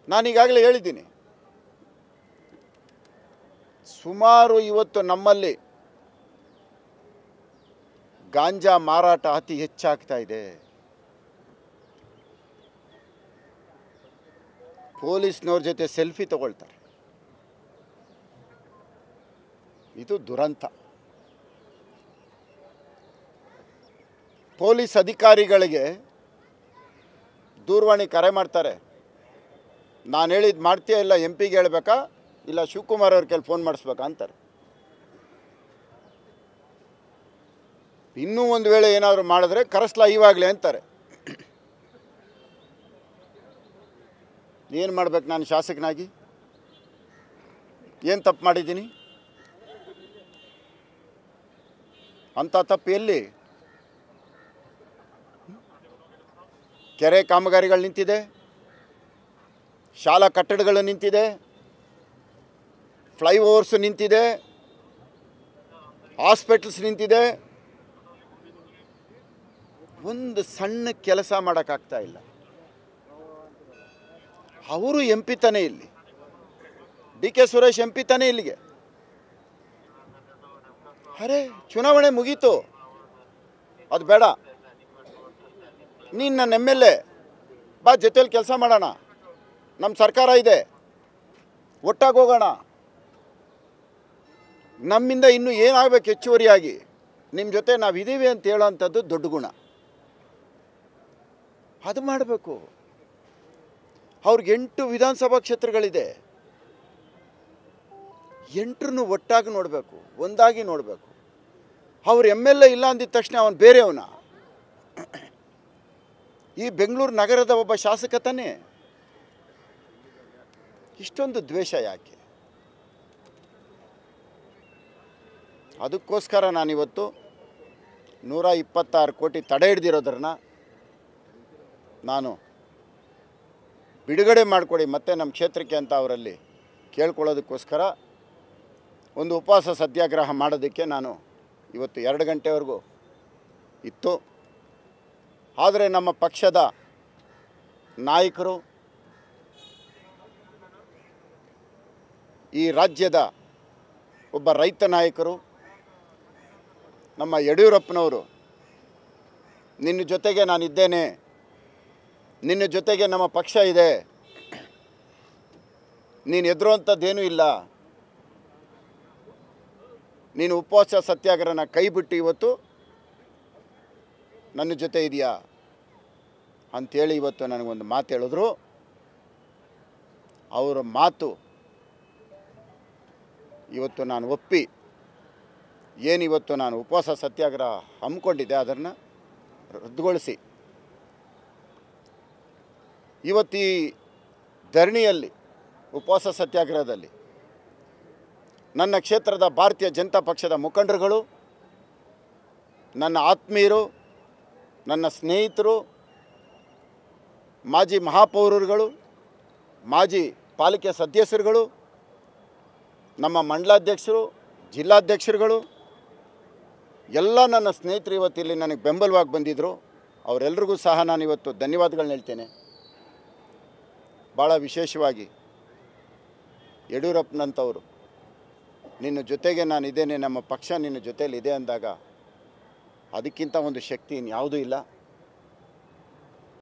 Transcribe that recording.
ನಾನು ಈಗಾಗಲೇ ಹೇಳಿದ್ದೀನಿ ಸುಮಾರು ಇವತ್ತು ನಮ್ಮಲ್ಲಿ ಗಾಂಜಾ ಮಾರಾಟ ಅತಿ ಹೆಚ್ಚಾಗ್ತಾ ಇದೆ ಪೊಲೀಸ್ನವ್ರ ಜೊತೆ ಸೆಲ್ಫಿ ತಗೊಳ್ತಾರೆ ಇದು ದುರಂತ ಪೊಲೀಸ್ ಅಧಿಕಾರಿಗಳಿಗೆ ದೂರವಾಣಿ ಕರೆ ಮಾಡ್ತಾರೆ ನಾನು ಹೇಳಿದ್ದು ಮಾಡ್ತೀಯ ಇಲ್ಲ ಎಂ ಪಿಗೆ ಹೇಳ್ಬೇಕಾ ಇಲ್ಲ ಶಿವಕುಮಾರ್ ಅವ್ರ ಕೈಲಿ ಫೋನ್ ಮಾಡಿಸ್ಬೇಕಾ ಅಂತಾರೆ ಇನ್ನೂ ಒಂದು ವೇಳೆ ಏನಾದರೂ ಮಾಡಿದ್ರೆ ಕರೆಸ್ಲಾ ಇವಾಗಲೇ ಅಂತಾರೆ ಏನು ಮಾಡ್ಬೇಕು ನಾನು ಶಾಸಕನಾಗಿ ಏನು ತಪ್ಪು ಮಾಡಿದ್ದೀನಿ ಅಂಥ ತಪ್ಪು ಎಲ್ಲಿ ಕೆರೆ ಕಾಮಗಾರಿಗಳು ನಿಂತಿದೆ ಶಾಲಾ ಕಟ್ಟಡಗಳು ನಿಂತಿದೆ ಫ್ಲೈಓವರ್ಸ್ ನಿಂತಿದೆ ಹಾಸ್ಪಿಟಲ್ಸ್ ನಿಂತಿದೆ ಒಂದು ಸಣ್ಣ ಕೆಲಸ ಮಾಡೋಕ್ಕಾಗ್ತಾ ಇಲ್ಲ ಅವರು ಎಂ ಪಿ ತಾನೇ ಇಲ್ಲಿ D K Suresh M P ತಾನೇ ಇಲ್ಲಿಗೆ ಅರೆ ಚುನಾವಣೆ ಮುಗೀತು ಅದು ಬೇಡ ನೀನು ನನ್ನ ಎಮ್ ಎಲ್ ಎ ಬಾ ಜೊತೆಲಿ ಕೆಲಸ ಮಾಡೋಣ ನಮ್ಮ ಸರ್ಕಾರ ಇದೆ ಒಟ್ಟಾಗಿ ಹೋಗೋಣ ನಮ್ಮಿಂದ ಇನ್ನೂ ಏನಾಗಬೇಕು ಹೆಚ್ಚುವರಿಯಾಗಿ ನಿಮ್ಮ ಜೊತೆ ನಾವು ಇದ್ದೀವಿ ಅಂತ ಹೇಳೋವಂಥದ್ದು ದೊಡ್ಡ ಗುಣ ಅದು ಮಾಡಬೇಕು ಅವ್ರಿಗೆ ಎಂಟು ವಿಧಾನಸಭಾ ಕ್ಷೇತ್ರಗಳಿದೆ ಎಂಟರನ್ನು ಒಟ್ಟಾಗಿ ನೋಡಬೇಕು ಒಂದಾಗಿ ನೋಡಬೇಕು ಅವ್ರು ಎಮ್ ಎಲ್ ಎ ಇಲ್ಲ ಅಂದಿದ ತಕ್ಷಣ ಅವನು ಬೇರೆಯವನ ಈ ಬೆಂಗಳೂರು ನಗರದ ಒಬ್ಬ ಶಾಸಕ ತಾನೇ ಇಷ್ಟೊಂದು ದ್ವೇಷ ಯಾಕೆ ಅದಕ್ಕೋಸ್ಕರ ನಾನಿವತ್ತು ನೂರ ಇಪ್ಪತ್ತಾರು ಕೋಟಿ ತಡೆ ಹಿಡ್ದಿರೋದ್ರನ್ನ ನಾನು ಬಿಡುಗಡೆ ಮಾಡಿಕೊಡಿ ಮತ್ತೆ ನಮ್ಮ ಕ್ಷೇತ್ರಕ್ಕೆ ಅಂತ ಅವರಲ್ಲಿ ಕೇಳ್ಕೊಳ್ಳೋದಕ್ಕೋಸ್ಕರ ಒಂದು ಉಪವಾಸ ಸತ್ಯಾಗ್ರಹ ಮಾಡೋದಕ್ಕೆ ನಾನು ಇವತ್ತು ಎರಡು ಗಂಟೆವರೆಗೂ ಇತ್ತು ಆದರೆ ನಮ್ಮ ಪಕ್ಷದ ನಾಯಕರು ಈ ರಾಜ್ಯದ ಒಬ್ಬ ರೈತ ನಾಯಕರು ನಮ್ಮ ಯಡಿಯೂರಪ್ಪನವರು ನಿನ್ನ ಜೊತೆಗೆ ನಾನಿದ್ದೇನೆ ನಿನ್ನ ಜೊತೆಗೆ ನಮ್ಮ ಪಕ್ಷ ಇದೆ ನೀನು ಎದುರುವಂಥದ್ದೇನೂ ಇಲ್ಲ ನೀನು ಉಪವಾಸ ಸತ್ಯಾಗ್ರಹನ ಕೈ ಬಿಟ್ಟು ಇವತ್ತು ನನ್ನ ಜೊತೆ ಇದೆಯಾ ಅಂಥೇಳಿ ಇವತ್ತು ನನಗೊಂದು ಮಾತು ಹೇಳಿದ್ರು ಅವರ ಮಾತು ಇವತ್ತು ನಾನು ಒಪ್ಪಿ ಏನಿವತ್ತು ನಾನು ಉಪವಾಸ ಸತ್ಯಾಗ್ರಹ ಹಮ್ಮಿಕೊಂಡಿದ್ದೆ ಅದನ್ನು ರದ್ದುಗೊಳಿಸಿ ಇವತ್ತು ಈ ಧರಣಿಯಲ್ಲಿ ಉಪವಾಸ ಸತ್ಯಾಗ್ರಹದಲ್ಲಿ ನನ್ನ ಕ್ಷೇತ್ರದ ಭಾರತೀಯ ಜನತಾ ಪಕ್ಷದ ಮುಖಂಡರುಗಳು ನನ್ನ ಆತ್ಮೀಯರು ನನ್ನ ಸ್ನೇಹಿತರು ಮಾಜಿ ಮಹಾಪೌರರುಗಳು ಮಾಜಿ ಪಾಲಿಕೆ ಸದಸ್ಯರುಗಳು ನಮ್ಮ ಮಂಡಲಾಧ್ಯಕ್ಷರು ಜಿಲ್ಲಾಧ್ಯಕ್ಷರುಗಳು ಎಲ್ಲ ನನ್ನ ಸ್ನೇಹಿತರು ಇವತ್ತು ಇಲ್ಲಿ ನನಗೆ ಬೆಂಬಲವಾಗಿ ಬಂದಿದ್ದರು ಅವರೆಲ್ಲರಿಗೂ ಸಹ ನಾನು ಇವತ್ತು ಧನ್ಯವಾದಗಳನ್ನ ಹೇಳ್ತೇನೆ ಭಾಳ ವಿಶೇಷವಾಗಿ ಯಡಿಯೂರಪ್ಪನಂಥವರು ನಿನ್ನ ಜೊತೆಗೆ ನಾನು ಇದ್ದೇನೆ ನಮ್ಮ ಪಕ್ಷ ನಿನ್ನ ಜೊತೆಯಲ್ಲಿ ಇದೆ ಅಂದಾಗ ಅದಕ್ಕಿಂತ ಒಂದು ಶಕ್ತಿ ಇನ್ಯಾವುದೂ ಇಲ್ಲ